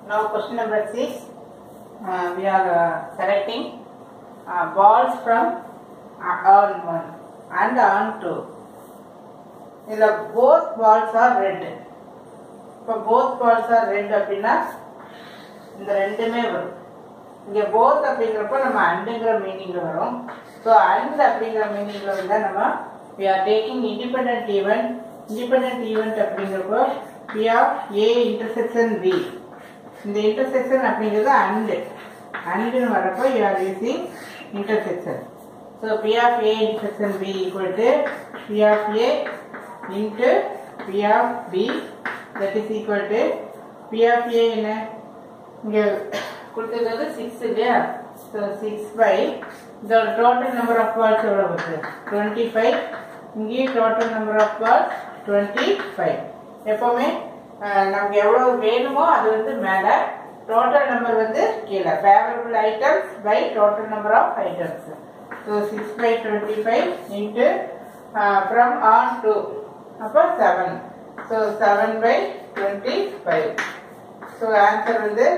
Now question number six. Uh, we are uh, selecting uh, balls from uh, on one and on two. இதில் both balls are red. இப்போ both balls are red அப்படின்னா இந்த ரெண்டுமே வரும் இங்கே both அப்படிங்கிறப்ப நம்ம அண்டுங்கிற மீனிங்ல வரும் ஸோ அண்ட் அப்படிங்கிற மீனிங்ல வந்து நம்ம we are taking independent event independent event அப்படிங்கிறப்போ p of a intersection b இந்த intersection அப்படிங்கிறது and அண்டுன்னு வரப்போ you are using intersection so p of a intersection b equal to p of a into p of b that is equal to p of a என்ன இங்கே கொடுத்துருக்கிறது six இல்லையா so six by இதோட total number of balls எவ்வளோ வருது twenty five இங்கேயும் total number of balls twenty five எப்போவுமே அஹ், நமக்கு எவ்வளோ வேணுமோ அது வந்து மேலே டோட்டல் நம்பர் வந்து கீழே favourable items by total number of items so six by twenty five into from on to அப்போ seven so seven by twenty five so answer வந்து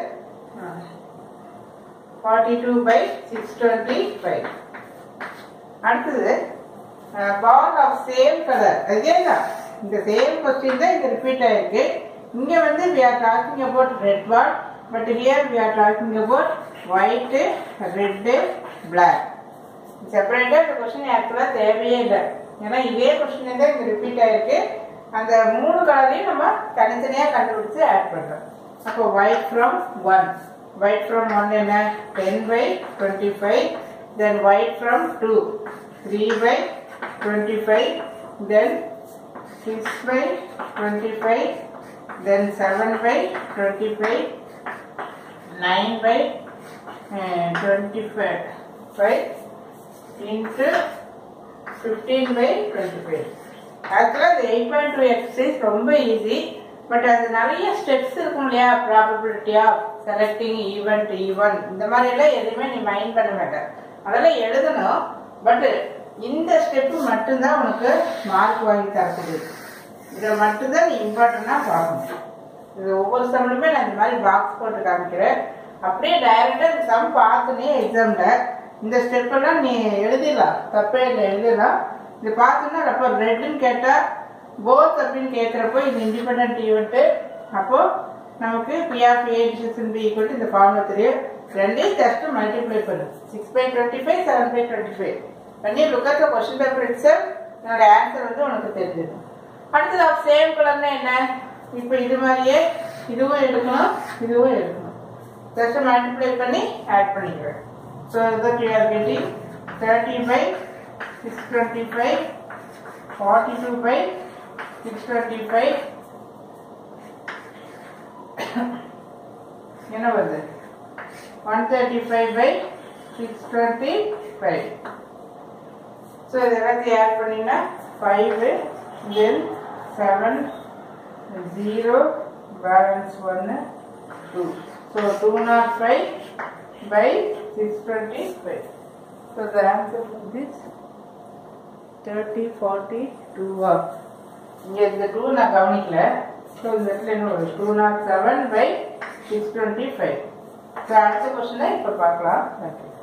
forty two by six twenty five அடுத்தது ball of same colour அதே தான் இந்த same question தான் இங்க repeat ஆயிருக்கு இங்க வந்து we are talking about red ball but here we are talking about white red black செப்பரேட்டாக இந்த கொஸ்டின் ஆக்சுவலாக தேவையே இல்லை ஏன்னா இதே கொஸ்டின் தான் இங்கே ரிப்பீட் ஆயிருக்கு அந்த மூணு கலரையும் நம்ம தனித்தனியாக கண்டுபிடிச்சு ஆட் பண்ணுறோம் அப்போ white from one white from one என்ன ten by twenty five then white from two three by twenty five then six by twenty five then seven by twenty five nine by twenty five five into 15 by 25 ஆக்சுவலாக இந்த eight point two exercise ரொம்ப easy but அது நிறைய steps இருக்கும் இல்லையா probability of selecting event even இந்த மாதிரி எல்லாம் எதுவுமே நீ மைண்ட் பண்ண மாட்டேன் அதெல்லாம் எழுதணும் பட் இந்த ஸ்டெப்பு மட்டும்தான் உனக்கு மார்க் வாங்கி தரக்கூடியது இதை மட்டும்தான் நீ இம்பார்ட்டண்டாக பார்க்கணும் இது ஒவ்வொரு சம்லையுமே நான் இந்த மாதிரி பாக்ஸ் போட்டு காமிக்கிறேன் அப்படியே டைரக்டாக இந்த சம் பார்த்துனே எக்ஸாமில் இந்த ஸ்டெப் எல்லாம் நீ எழுதிடலாம் தப்பே இல்லை எழுதிடலாம் இது பார்த்தோன்னா அப்போ ரெட்டுன்னு கேட்டால் போத் அப்படின்னு கேட்குறப்போ இது இண்டிபெண்ட் ஈவெண்ட்டு அப்போ நமக்கு P of A decision B equal இந்த ஃபார்முலா தெரியும் ரெண்டையும் ஜஸ்ட் மல்டிப்ளை பண்ணு six by twenty five seven by twenty five பண்ணி look at question paper itself என்னோட ஆன்சர் வந்து உனக்கு தெரிஞ்சிடும் அடுத்தது ஆஃப் சேம் கலர்னா என்ன இப்போ இது மாதிரியே இதுவும் எடுக்கணும் இதுவும் எடுக்கணும் ஜஸ்ட் மல்டிப்ளை பண்ணி ஆட் பண்ணிக்கிறேன் so that you are getting thirty by six twenty five forty two by six twenty five என்ன வருது one thirty five by six twenty five so இது எல்லாத்தையும் ஆட் பண்ணிங்கன்னா five then seven zero balance ஒன்று two so two nought five by six twenty five so the answer this thirty forty two are இங்கே இந்த two நான் கவனிக்கல so இந்த இடத்துல என்ன வரும் two nought seven by six twenty five so அடுத்த கொஸ்டினை இப்போ பார்க்கலாம் நன்றி